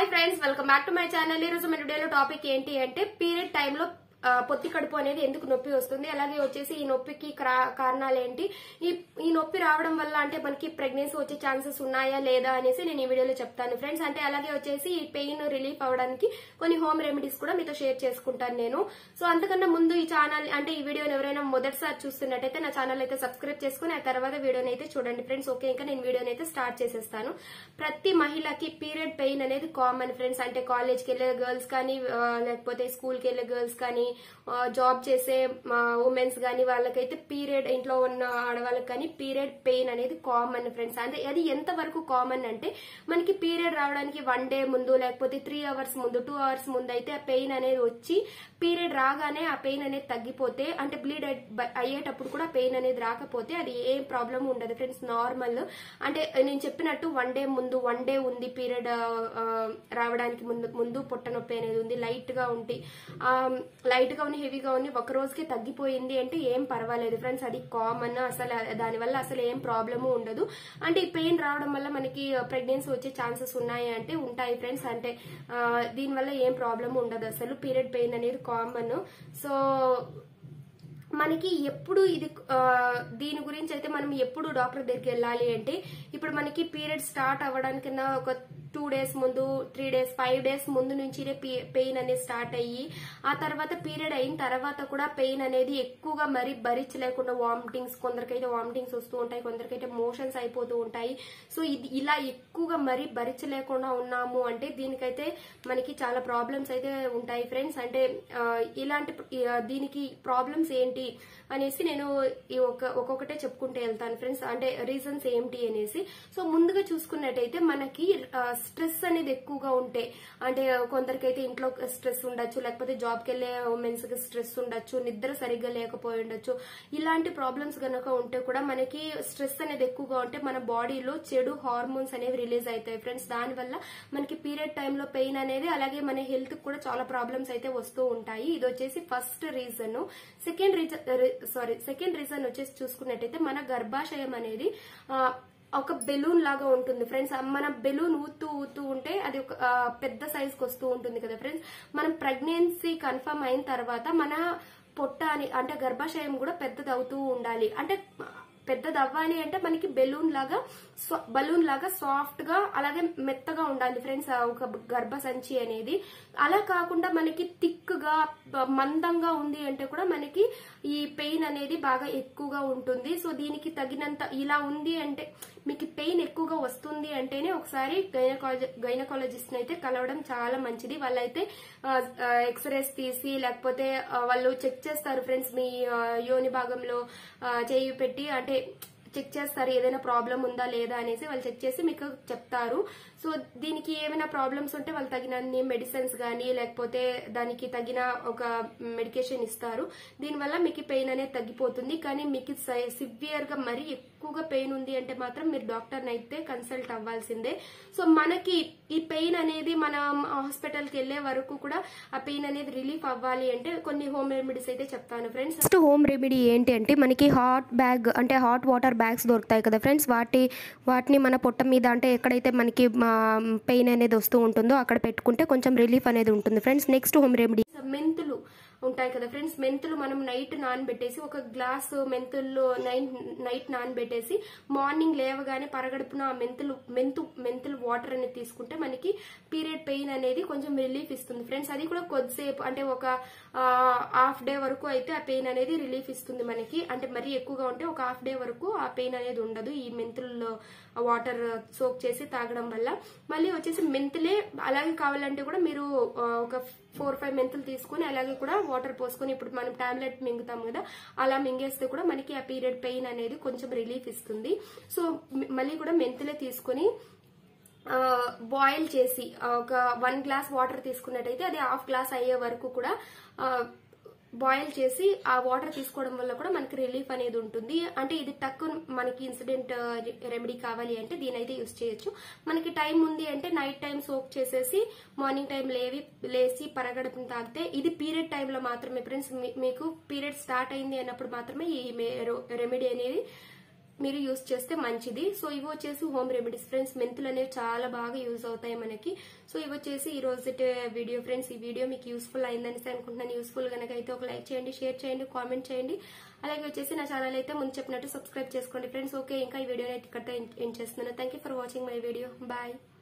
friends welcome back to my channel ఈ రోజు మన వీడియోలో టాపిక్ ఏంటి అంటే పీరియడ్ టైంలో ఆ, పొత్తి కడుపు అనేది ఎందుకు నొప్పి వస్తుంది అలాగే వచ్చేసి ఈ నొప్పికి క్రా- కారణాలు ఏంటి ఈ ఈ నొప్పి రావడం వల్ల అంటే మనకి ప్రెగ్నెన్సీ వచ్చే ఛాన్సెస్ ఉన్నాయా లేదా అనేసి నేను ఈ వీడియోలో చెప్తాను ఫ్రెండ్స్ అంటే అలాగే వచ్చేసి ఈ పెయిన్ రిలీఫ్ అవ్వడానికి కొన్ని హోమ్ రెమెడీస్ కూడా మీతో షేర్ చేసుకుంటాను నేను సో అంతకన్నా ముందు ఈ ఛానల్ అంటే ఈ వీడియోని ఎవరైనా మొదటిసారి చూస్తున్నట్టయితే నా ఛానల్ అయితే సబ్స్క్రైబ్ చేసుకుని ఆ తర్వాత వీడియోని అయితే చూడండి ఫ్రెండ్స్ ఓకే ఇంకా నేను వీడియోని అయితే స్టార్ట్ చేసేస్తాను ప్రతి మహిళకి పీరియడ్ పెయిన్ అనేది కామన్ ఫ్రెండ్స్ అంటే కాలేజ్కి వెళ్ళే గర్ల్స్ కానీ ఆ, లేకపోతే స్కూల్కి వెళ్ళే గర్ల్స్ కానీ ఆ, జాబ్ చేసే ఉమెన్స్ కానీ వాళ్ళకైతే పీరియడ్ ఇంట్లో ఉన్న ఆడవాళ్ళకి కానీ పీరియడ్ పెయిన్ అనేది కామన్ ఫ్రెండ్స్ అంటే అది ఎంత వరకు కామన్ అంటే మనకి పీరియడ్ రావడానికి వన్ డే ముందు లేకపోతే త్రీ అవర్స్ ముందు టూ అవర్స్ ముందు అయితే ఆ పెయిన్ అనేది వచ్చి పీరియడ్ రాగానే ఆ పెయిన్ అనేది తగ్గిపోతే అంటే బ్లీడ్ అయ్యేటప్పుడు కూడా పెయిన్ అనేది రాకపోతే అది ఏం ప్రాబ్లం ఉండదు ఫ్రెండ్స్ నార్మల్ అంటే నేను చెప్పినట్టు వన్ డే ముందు వన్ డే ఉంది పీరియడ్ రావడానికి ముందు ముందు పొట్ట నొప్పి అనేది ఉంది లైట్ గా ఉండి లైట్ గా ఉంది హెవీగా ఉంది ఒక రోజుకి తగ్గిపోయింది అంటే ఏం పర్వాలేదు ఫ్రెండ్స్ అది కామన్ అసలు దానివల్ల అసలు ఏం ప్రాబ్లము ఉండదు అంటే ఈ పెయిన్ రావడం వల్ల మనకి ప్రెగ్నెన్సీ వచ్చే ఛాన్సెస్ ఉన్నాయి అంటే ఉంటాయి ఫ్రెండ్స్ అంటే ఆ, దీనివల్ల ఏం ప్రాబ్లం ఉండదు అసలు పీరియడ్ పెయిన్ అనేది కామన్ సో మనకి ఎప్పుడు ఇది ఆ, దీని గురించి అయితే మనం ఎప్పుడు డాక్టర్ దగ్గరికి వెళ్ళాలి అంటే ఇప్పుడు మనకి పీరియడ్ స్టార్ట్ అవ్వడానికన్నా ఒక టూ డేస్ ముందు త్రీ డేస్ ఫైవ్ డేస్ ముందు నుంచి పెయిన్ అనేది స్టార్ట్ అయ్యి ఆ తర్వాత పీరియడ్ అయిన తర్వాత కూడా పెయిన్ అనేది ఎక్కువగా మరి భరించలేకుండా వామిటింగ్స్ కొందరికైతే వామిటింగ్స్ వస్తూ ఉంటాయి కొందరికైతే మోషన్స్ అయిపోతూ ఉంటాయి సో ఇది ఇలా ఎక్కువగా మరి భరించలేకుండా ఉన్నాము అంటే దీనికైతే మనకి చాలా ప్రాబ్లమ్స్ అయితే ఉంటాయి ఫ్రెండ్స్ అంటే ఆ, ఇలాంటి ఆ, దీనికి ప్రాబ్లమ్స్ ఏంటి అనేసి నేను ఈ ఒక ఒక్కొక్కటే చెప్పుకుంటూ వెళ్తాను ఫ్రెండ్స్ అంటే రీజన్స్ ఏంటి అనేసి సో ముందుగా చూసుకున్నట్టయితే మనకి స్ట్రెస్ అనేది ఎక్కువగా ఉంటే అంటే కొందరికైతే ఇంట్లో స్ట్రెస్ ఉండొచ్చు లేకపోతే జాబ్కి వెళ్ళే ఉమెన్స్ కి స్ట్రెస్ ఉండొచ్చు నిద్ర సరిగ్గా లేకపోయి ఉండొచ్చు ఇలాంటి ప్రాబ్లమ్స్ గనక ఉంటే కూడా మనకి స్ట్రెస్ అనేది ఎక్కువగా ఉంటే మన బాడీలో చెడు హార్మోన్స్ అనేవి రిలీజ్ అవుతాయి ఫ్రెండ్స్ దానివల్ల మనకి పీరియడ్ టైంలో పెయిన్ అనేది అలాగే మన హెల్త్ కూడా చాలా ప్రాబ్లమ్స్ అయితే వస్తూ ఉంటాయి ఇది వచ్చేసి first reason second reason sorry second reason వచ్చేసి చూసుకున్నట్టయితే మన గర్భాశయం అనేది ఆ, ఒక బెలూన్ లాగా ఉంటుంది ఫ్రెండ్స్ మన బెలూన్ ఊతూ ఊతూ ఉంటే అది ఒక ఆ, పెద్ద సైజ్ కి వస్తూ ఉంటుంది కదా ఫ్రెండ్స్ మనం ప్రెగ్నెన్సీ కన్ఫర్మ్ అయిన తర్వాత మన పొట్ట అని అంటే గర్భాశయం కూడా పెద్దది అవుతూ ఉండాలి అంటే పెద్దది అవ్వాలి అంటే మనకి బెలూన్ లాగా బలూన్ లాగా సాఫ్ట్ గా అలాగే మెత్తగా ఉండాలి ఫ్రెండ్స్ ఒక గర్భ సంచి అనేది అలా కాకుండా మనకి థిక్ గా బ- మందంగా ఉంది అంటే కూడా మనకి ఈ పెయిన్ అనేది బాగా ఎక్కువగా ఉంటుంది సో దీనికి తగినంత ఇలా ఉంది అంటే మీకు పెయిన్ ఎక్కువగా వస్తుంది అంటేనే ఒకసారి గైనకాలజిస్ట్ అయితే కలవడం చాలా మంచిది వాళ్ళైతే ఎక్స్రేస్ తీసి లేకపోతే ఆ, వాళ్ళు చెక్ చేస్తారు ఫ్రెండ్స్ మీ ఆ, యోని భాగంలో ఆ, చేయి పెట్టి అంటే చెక్ చేస్తారు ఏదైనా ప్రాబ్లం ఉందా లేదా అనేసి వాళ్ళు చెక్ చేసి మీకు చెప్తారు సో దీనికి ఏమైనా ప్రాబ్లమ్స్ ఉంటే వాళ్ళు తగినన్ని మెడిసిన్స్ కానీ లేకపోతే దానికి తగిన ఒక మెడికేషన్ ఇస్తారు దీనివల్ల మీకు పెయిన్ అనేది తగ్గిపోతుంది కానీ మీకు సివియర్ గా మరీ ఎక్కువగా పెయిన్ ఉంది అంటే మాత్రం మీరు డాక్టర్ని అయితే కన్సల్ట్ అవ్వాల్సిందే సో మనకి ఈ పెయిన్ అనేది మనం హాస్పిటల్కి వెళ్లే వరకు కూడా ఆ పెయిన్ అనేది రిలీఫ్ అవ్వాలి అంటే కొన్ని హోమ్ రెమెడీస్ అయితే చెప్తాను ఫ్రెండ్స్ ఫస్ట్ హోమ్ రెమెడీ ఏంటి అంటే మనకి హాట్ బ్యాగ్ అంటే హాట్ వాటర్ బ్యాగ్స్ దొరుకుతాయి కదా ఫ్రెండ్స్ వాటి వాటిని మన పొట్ట మీద అంటే ఎక్కడైతే మనకి పెయిన్ అనేది వస్తూ ఉంటుందో అక్కడ పెట్టుకుంటే కొంచెం రిలీఫ్ అనేది ఉంటుంది ఫ్రెండ్స్ నెక్స్ట్ హోమ్ రెమెడీ మెంతులు ఉంటాయి కదా ఫ్రెండ్స్ మెంతులు మనం నైట్ నానబెట్టేసి ఒక గ్లాస్ మెంతుల్లో నైట్ నైట్ నానబెట్టేసి మార్నింగ్ లేవగానే పరగడుపున ఆ మెంతులు మెంతు మెంతులు వాటర్ అనేది తీసుకుంటే మనకి పీరియడ్ పెయిన్ అనేది కొంచెం రిలీఫ్ ఇస్తుంది ఫ్రెండ్స్ అది కూడా కొద్దిసేపు అంటే ఒక హాఫ్ డే వరకు అయితే ఆ పెయిన్ అనేది రిలీఫ్ ఇస్తుంది మనకి అంటే మరీ ఎక్కువగా ఉంటే ఒక హాఫ్ డే వరకు ఆ పెయిన్ అనేది ఉండదు ఈ మెంతుల్లో వాటర్ సోక్ చేసి తాగడం వల్ల మళ్ళీ వచ్చేసి మెంతులే అలాగే కావాలంటే కూడా మీరు ఆ, ఒక ఫోర్ ఫైవ్ మెంతులు తీసుకుని అలాగే కూడా వాటర్ పోసుకొని ఇప్పుడు మనం టాబ్లెట్ మింగుతాం కదా అలా మింగేస్తే కూడా మనకి ఆ పీరియడ్ పెయిన్ అనేది కొంచెం రిలీఫ్ ఇస్తుంది సో మ- మళ్ళీ కూడా మెంతులే తీసుకొని బాయిల్ చేసి ఆ, ఒక వన్ గ్లాస్ వాటర్ తీసుకున్నట్టయితే అది హాఫ్ గ్లాస్ అయ్యే వరకు కూడా బాయిల్ చేసి ఆ వాటర్ తీసుకోవడం వల్ల కూడా మనకి రిలీఫ్ అనేది ఉంటుంది అంటే ఇది తక్కువ మనకి ఇన్సిడెంట్ రెమెడీ కావాలి అంటే దీనైతే యూస్ చేయొచ్చు మనకి టైం ఉంది అంటే నైట్ టైం సోక్ చేసేసి మార్నింగ్ టైం లేవి లేసి పరగడుపుని తాగితే ఇది పీరియడ్ టైంలో మాత్రమే ఫ్రెండ్స్ మీకు పీరియడ్ స్టార్ట్ అయింది అన్నప్పుడు మాత్రమే ఈ రెమెడీ అనేది మీరు యూస్ చేస్తే మంచిది సో ఇవి వచ్చేసి హోమ్ రెమెడీస్ ఫ్రెండ్స్ మెంతులు అనేవి చాలా బాగా యూజ్ అవుతాయి మనకి సో ఇవి వచ్చేసి ఈ రోజు వీడియో ఫ్రెండ్స్ ఈ వీడియో మీకు యూస్ఫుల్ అయిందని అనుకుంటున్నాను యూస్ఫుల్ కనుక అయితే ఒక లైక్ చేయండి షేర్ చేయండి కామెంట్ చేయండి అలాగే వచ్చేసి నా ఛానల్ అయితే ముందు చెప్పినట్టు సబ్స్క్రైబ్ చేసుకోండి ఫ్రెండ్స్ ఓకే ఇంకా ఈ వీడియో అయితే ఇక్కడ ఎండ్ చేస్తున్నాను thank you for watching my video bye